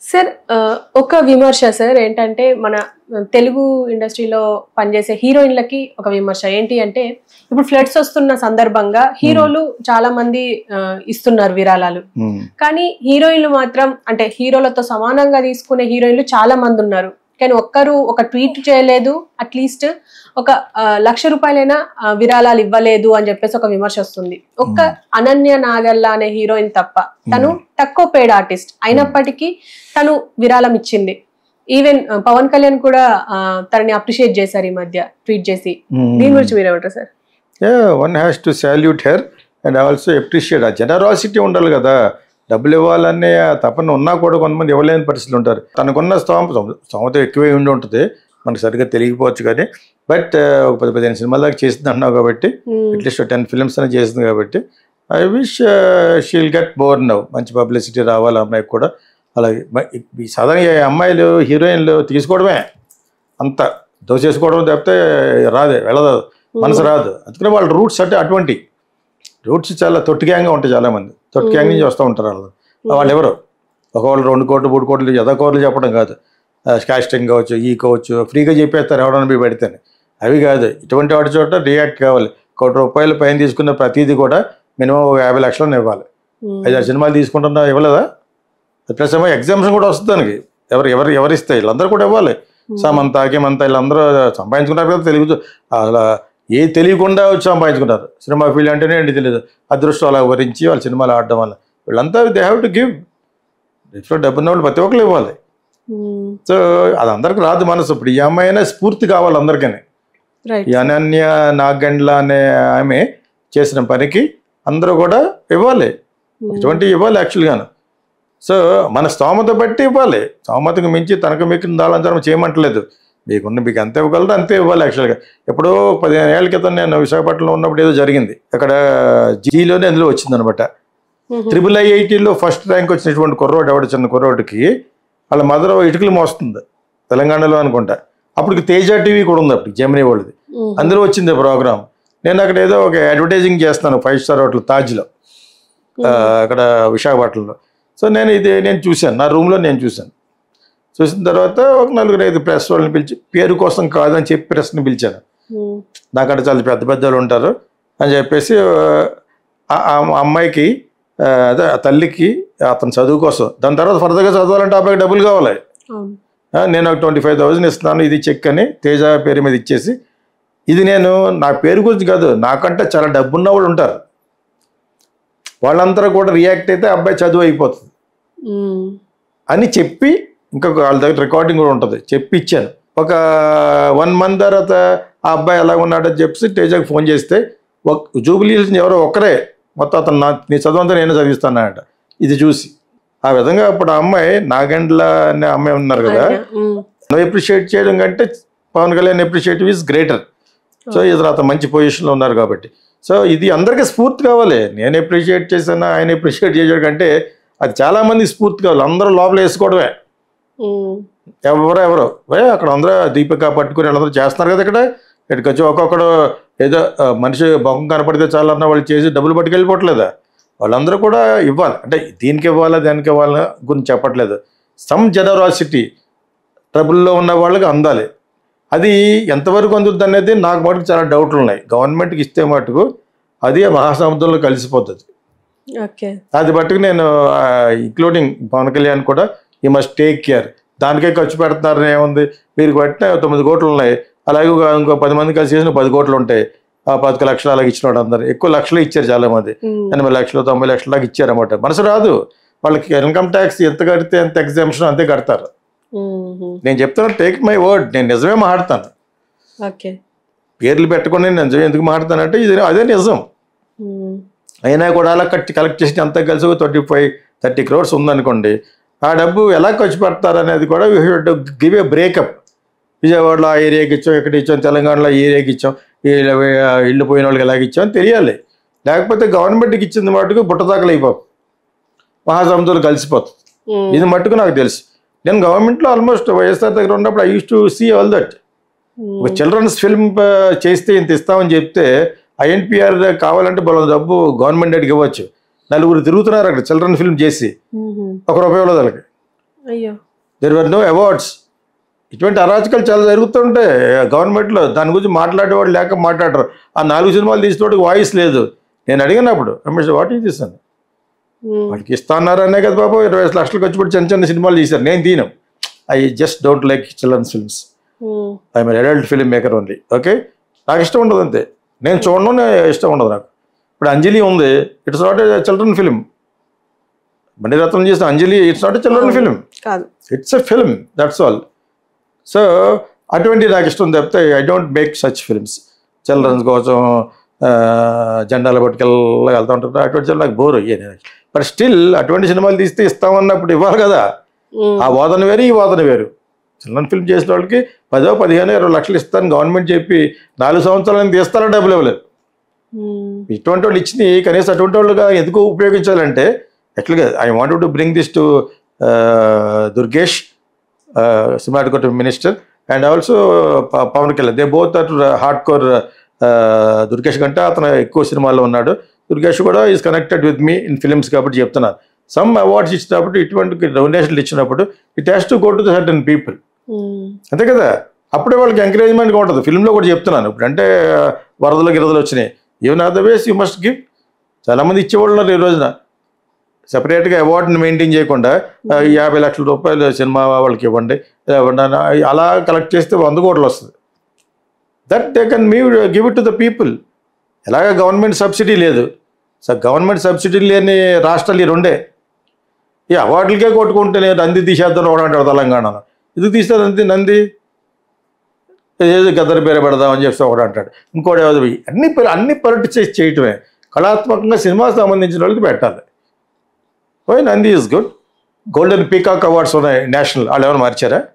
Sir ఆ, ఒక విమర్శ సార్ ఏంటంటే మన తెలుగు ఇండస్ట్రీలో పనిచేసే హీరోయిన్లకి ఒక విమర్శ ఏంటి అంటే ఇప్పుడు ఫ్లడ్స్ వస్తున్న సందర్భంగా హీరోలు చాలా మంది ఆ, ఇస్తున్నారు విరాళాలు ఉమ్, కానీ హీరోయిన్లు మాత్రం అంటే హీరోలతో సమానంగా తీసుకునే హీరోయిన్లు చాలా మంది ఉన్నారు కానీ ఒక్కరు ఒక ట్వీట్ చేయలేదు అట్లీస్ట్ ఒక ఆ, లక్ష రూపాయలైనా ఆ, విరాళాలు ఇవ్వలేదు అని చెప్పేసి ఒక విమర్శ వస్తుంది ఒక్క అనన్య నాగల్లా అనే హీరోయిన్ తప్ప తను తక్కువ పేడ్ ఆర్టిస్ట్ అయినప్పటికీ తను విరాళం ఇచ్చింది ఈవెన్ పవన్ కళ్యాణ్ కూడా ఆ, తనని అప్రిషియేట్ చేశారు ఈ మధ్య ట్వీట్ చేసి ఉమ్. దీని గురించి మీరేమంటారు sir one has to salute her and also appreciate ఆ జనరాసిటీ ఉండాలి కదా డబ్బులు ఇవ్వాలనే ఆ తపన ఉన్నా కూడా కొంతమంది ఇవ్వలేని పరిస్థితులు ఉంటారు తనకున్న స్తోమ స్తోమత ఎక్కువే ఉండి ఉంటుంది మనకు సరిగ్గా తెలియకపోవచ్చు కానీ బట్ ఒక పది పదిహేను సినిమాల దాకా చేసింది అంటున్నావు కాబట్టి ఉమ్, అట్లీస్ట్ టెన్ ఫిల్మ్స్ అని చేసింది కాబట్టి I wish she'll get bore now మంచి పబ్లిసిటీ రావాలి ఆ అమ్మాయికి కూడా అలాగే మ- ఈ సాధారణ ఈ అమ్మాయిలు హీరోయిన్లు తీసుకోవడమే అంత దోచేసుకోవడం తప్పితే రాదే వెళ్ళదు మనసు రాదు అందుకని వాళ్ళ రూట్స్ అంటే అటువంటి రూట్స్ చాలా తొట్టి గ్యాంగ్గా ఉంటాయి చాలామంది తొట్టి గ్యాంగ్ నుంచి వస్తూ ఉంటారు వాళ్ళు వాళ్ళు ఎవరు ఒకవాళ్ళు రెండు కోట్లు మూడు కోట్లు ఎదకోట్లు చెప్పడం కాదు కాస్టింగ్ కావచ్చు ఈ కావచ్చు ఫ్రీగా చెప్పేస్తారు ఎవడన్నా పోయి పెడితేనే అవి కాదు ఇటువంటి వాటి చోట రియాక్ట్ కావాలి కోటి రూపాయలు పైన తీసుకున్న ప్రతిదీ కూడా మినిమం ఒక యాభై లక్షలను ఇవ్వాలి ఉమ్, ఐదారు సినిమాలు తీసుకుంటున్నా ఇవ్వలేదా ప్లస్ ఏమో ఎగ్జామ్షన్ కూడా వస్తుంది దానికి ఎవరు ఎవరు ఎవరిస్తే వీళ్ళందరూ కూడా ఇవ్వాలి సమంత హేమంత వీళ్ళందరూ సంపాదించుకున్నారు కదా తెలుగు అలా ఏ తెలియకుండా వచ్చి సంపాదించుకున్నారు సినిమా ఫీల్డ్ అంటేనే ఏంటి తెలియదు అదృష్టం అలా వరించి వాళ్ళ సినిమాలు ఆడడం వల్ల వీళ్ళంతా they have to give different డబ్బున్న వాళ్ళు ప్రతి ఒక్కరు ఇవ్వాలి ఉమ్, సో అది అందరికి రాదు మనసు ఇప్పుడు ఈ అమ్మాయి అయినా స్ఫూర్తి కావాలి అందరికీ రైట్ ఈ అనన్య నాగండ్ల అనే ఆమె చేసిన పనికి అందరూ కూడా ఇవ్వాలి ఉమ్, ఇటువంటి ఇవ్వాలి యాక్చువల్గాను సో మన స్తోమత బట్టి ఇవ్వాలి స్తోమతకు మించి తనకు మీకు దాళంతరం చేయమంటలేదు మీకున్న మీకు ఎంత ఇవ్వగలరో అంతే ఇవ్వాలి యాక్చువల్గా ఎప్పుడో పదిహేను ఏళ్ళ క్రితం నేను విశాఖపట్నంలో ఉన్నప్పుడు ఏదో జరిగింది అక్కడ జీలోనే అందులో వచ్చిందనమాట ఉమ్, త్రిబుల్ ఐఐటీలో ఫస్ట్ ర్యాంక్ వచ్చినటువంటి కుర్రోడు ఎవడు చిన్న కుర్రోడికి వాళ్ళ మదర్ ఇటుకలు మోస్తుంది తెలంగాణలో అనుకుంటా అప్పటికి తేజ టీవీ కూడా ఉంది అప్పుడు జమినీ వాళ్ళది ఉమ్, అందులో వచ్చింది ప్రోగ్రామ్ నేను అక్కడ ఏదో ఒక అడ్వర్టైజింగ్ చేస్తాను ఫైవ్ స్టార్ హోటల్ తాజ్లో ఆ, అక్కడ విశాఖపట్నంలో సో నేను ఇది నేను చూశాను నా రూమ్లో నేను చూశాను చూసిన తర్వాత ఒక నలుగురు ఐదు ప్రెస్ వాళ్ళని పిలిచి పేరు కోసం కాదని చెప్పి ప్రెస్ని పిలిచాను ఉమ్, నాకు అక్కడ చాలా పెద్ద పెద్ద వాళ్ళు ఉంటారు అని చెప్పేసి ఆ ఆ అమ్మాయికి ఆ, అదే ఆ తల్లికి అతని చదువు కోసం దాని తర్వాత ఫర్దర్గా చదవాలంటే ఆ అబ్బాయికి డబ్బులు కావాలి అవును ఆ, నేను ఒక ట్వంటీ ఫైవ్ థౌజండ్ ఇస్తున్నాను ఇది చెక్ అని తేజ పేరు మీద ఇచ్చేసి ఇది నేను నా పేరు గురించి కాదు నాకంటే చాలా డబ్బున్న వాళ్ళు ఉంటారు వాళ్ళందరూ కూడా రియాక్ట్ అయితే అబ్బాయి చదువు అయిపోతుంది ఉమ్, అని చెప్పి ఇంకొక వాళ్ళ దగ్గర రికార్డింగ్ కూడా ఉంటుంది చెప్పి ఇచ్చాను ఒక వన్ మంత్ తర్వాత ఆ అబ్బాయి ఎలా ఉన్నాడని చెప్పి తేజకి ఫోన్ చేస్తే ఒక జూబిలీస్ ఎవరో ఒక్కరే మొత్తం అతను నా నీ చదువంతా నేను చదివిస్తానంట ఇది చూసి ఆ విధంగా ఇప్పుడు ఆ అమ్మాయి నాగండ్ల అనే అమ్మాయి ఉన్నారు కదా ఆయన, ఉమ్, నువ్వు అప్రిషియేట్ చేయడం కంటే Pawan Kalyan appreciative is greater so ఇతను అతను మంచి పొజిషన్లో ఉన్నారు కాబట్టి సో ఇది అందరికీ స్ఫూర్తి కావాలి నేను అప్రిషియేట్ చేశాను ఆయన అప్రిషియేట్ చేసాడు కంటే అది చాలా మంది స్ఫూర్తి కావాలి అందరూ లోపల వేసుకోవడమే ఉమ్, ఎవరు ఎవరు ఏ అక్కడ అందరూ దీపిక పట్టుకుని వాళ్ళందరూ చేస్తున్నారు కదా ఇక్కడ ఇక్కడికి వచ్చి ఒక్కొక్కడు ఏదో ఆ, మనిషి బొమ్మం కనపడితే చాలా అన్న వాళ్ళు చేసి డబ్బులు పట్టుకెళ్ళిపోవట్లేదా వాళ్ళందరూ కూడా ఇవ్వాలి అంటే దీనికి ఇవ్వాలా దానికి ఇవ్వాలా గురించి చెప్పట్లేదు సమ్ జనరాసిటీ ట్రబుల్లో ఉన్న వాళ్ళకి అందాలి అది ఎంతవరకు అందుతుంది అనేది నాకు మటుకు చాలా డౌట్లు ఉన్నాయి గవర్నమెంట్కి ఇస్తే మటుకు అది ఆ మహాసముద్రంలో కలిసిపోతుంది ఓకే అది బట్టుకు నేను ఇంక్లూడింగ్ పవన్ కళ్యాణ్ కూడా ఈ మస్ట్ టేక్ కేర్ దానికే ఖర్చు పెడుతున్నారని ఏముంది మీరు పెట్టిన తొమ్మిది కోట్లు ఉన్నాయి అలాగే ఒక- ఇంకో పది మంది కలిసి చేసిన పది కోట్లు ఉంటాయి ఆ పది లక్షలు అలాగే ఇచ్చిన వాడు అందరు ఎక్కువ లక్షలు ఇచ్చారు చాలా మంది ఉమ్, ఎనభై లక్షలు తొంభై లక్షల దాకా ఇచ్చారన్నమాట మనసు రాదు వాళ్ళకి ఇన్కమ్ ట్యాక్స్ ఎంత కడితే ఎంత ఎగ్జామ్షన్ అంతే కడతారు ఉమ్, ఉమ్, నేను చెప్తాను టేక్ మై వర్డ్ నేను నిజమే మాట్లాడతాను ఓకే పేర్లు పెట్టుకుని నేను నిజమే ఎందుకు మాట్లాడతానంటే ఇది అదే నిజం ఉమ్, అయినా కూడా అలా కట్టి కలెక్ట్ చేసి అంతా కలిసి ఒక ట్వంటీ ఫైవ్ థర్టీ క్రోర్స్ ఉందనుకోండి ఆ డబ్బు ఎలా ఖర్చు పెడతారు అనేది కూడా గివ్ ఏ బ్రేకప్ విజయవాడలో ఆ ఏరియాకి ఇచ్చాం ఇక్కడ ఇచ్చాం తెలంగాణలో ఈ ఏరియాకి ఇచ్చాం ఈ ఇల్లు పోయిన వాళ్ళకి ఎలాగ ఇచ్చాం తెలియాలి లేకపోతే గవర్నమెంట్కి ఇచ్చింది మటుకు బుట్టదాకలు అయిపోతుంది మహాసముద్రాలు కలిసిపోతుంది ఉమ్, ఇది మట్టుకు నాకు తెలుసు నేను గవర్నమెంట్లో ఆల్మోస్ట్ వైఎస్ఆర్ దగ్గర ఉన్నప్పుడు I use to see all that um, ఒక చిల్డ్రన్స్ ఫిల్మ్ చేస్తే ఇంత ఇస్తామని చెప్తే ఐఎన్పిఆర్ కావాలంటే బలం డబ్బు గవర్నమెంట్ అడిగి ఇవ్వచ్చు నలుగురు తిరుగుతున్నారు అక్కడ చిల్డ్రన్ ఫిల్మ్ చేసి ఉమ్, ఒక రూపాయి ఇవ్వలేదు వాళ్ళకి అయ్యో దెర్ వర్ నో అవార్డ్స్ ఇటువంటి అరాచకాలు చాలా జరుగుతుంటాయి గవర్నమెంట్లో దాని గురించి మాట్లాడేవాడు లేక మాట్లాడరు ఆ నాలుగు సినిమాలు తీసినోడికి వాయిస్ లేదు నేను అడిగినప్పుడు రమేష్ వాట్ ఈజ్ దిస్ అని ఉమ్, వాడికి ఇస్తాన్నారనే కదా బాబు ఇరవై ఐదు లక్షలు ఖర్చు పెట్టి చిన్న చిన్న సినిమాలు తీశారు నేను తీను I just don't like children's films um, I'm adult film maker only okay నాకు ఇష్టం ఉండదు అంతే నేను చూడడం నాకు ఇష్టం ఉండదు నాకు ఇప్పుడు అంజలి ఉంది it's not a children film Mani Ratnam చేసిన Anjali it's not a children film కాదు it's a film that's all so అటువంటి నాకు ఇష్టం తప్పితే I don't make such films children's కోసం ఆ, జెండాలు పట్టుకెళ్ళ వెళ్తూ ఉంటారు అటువంటి సినిమా నాకు బోర్ అయ్యాను బట్ స్టిల్ అటువంటి సినిమాలు తీస్తే ఇస్తామన్నప్పుడు ఇవ్వాలి కదా ఉమ్, ఆ వాదన వేరు ఈ వాదన వేరు చిల్డ్రన్ ఫిల్మ్ చేసిన వాళ్ళకి పదో పదిహేను ఇరవై లక్షలు ఇస్తాను గవర్నమెంట్ చెప్పి నాలుగు సంవత్సరాలు తీస్తారని డబ్బులు ఇవ్వలేదు ఉమ్, ఇటువంటి వాళ్ళు ఇచ్చింది కనీసం అటువంటి వాళ్ళుగా ఎందుకు ఉపయోగించాలంటే ఎట్లుగా I want to bring this to Durgesh cinematography minister and also Pawan Kalyan they both at hard core Durgesh కంటే అతను ఎక్కువ సినిమాల్లో ఉన్నాడు దుర్గేష్ కూడా is connected with me in films కాబట్టి చెప్తున్నాను సమ్ అవార్డ్స్ ఇచ్చినప్పుడు ఇటువంటి డొనేషన్లు ఇచ్చినప్పుడు it has to go to the certain people um, అంతే కదా అప్పుడే వాళ్ళకి ఎంకరేజ్మెంట్గా ఉంటుంది ఫిల్మ్లో కూడా చెప్తున్నాను ఇప్పుడు అంటే వరదలు గిరదలు వచ్చినాయి even other ways you must give చాలామంది ఇచ్చేవాళ్ళు ఉన్నారు ఈ రోజున సెపరేట్గా అవార్డుని మెయింటైన్ చేయకుండా ఆ, ఈ యాభై లక్షల రూపాయలు సినిమా వాళ్ళకి ఇవ్వండి ఇలా ఇవ్వండి అని అలా కలెక్ట్ చేస్తే వంద కోట్లు వస్తుంది that they can me give it to the people ఎలాగ గవర్నమెంట్ సబ్సిడీ లేదు సో గవర్నమెంట్ సబ్సిడీ లేని రాష్ట్రాలు ఈ రెండే ఈ అవార్డులకే కొట్టుకుంటే నేను నంది తీసేద్దాం ఒకటి అంటాడు తెలంగాణలో ఇది తీస్తే నంది నంది ఏదో గద్దరి పేరు పెడదామని చెప్పి ఒకడు అంటాడు ఇంకోటి ఏదో వెయ్యి. అన్ని ప- అన్ని పొలిటిక్స్ చేయటమే కళాత్మకంగా సినిమా సంబంధించిన వాళ్ళకి పెట్టాలి ఓయ్ Nandi is good golden peacock awards ఉన్నాయి నేషనల్ వాళ్ళు ఎవరు మార్చారా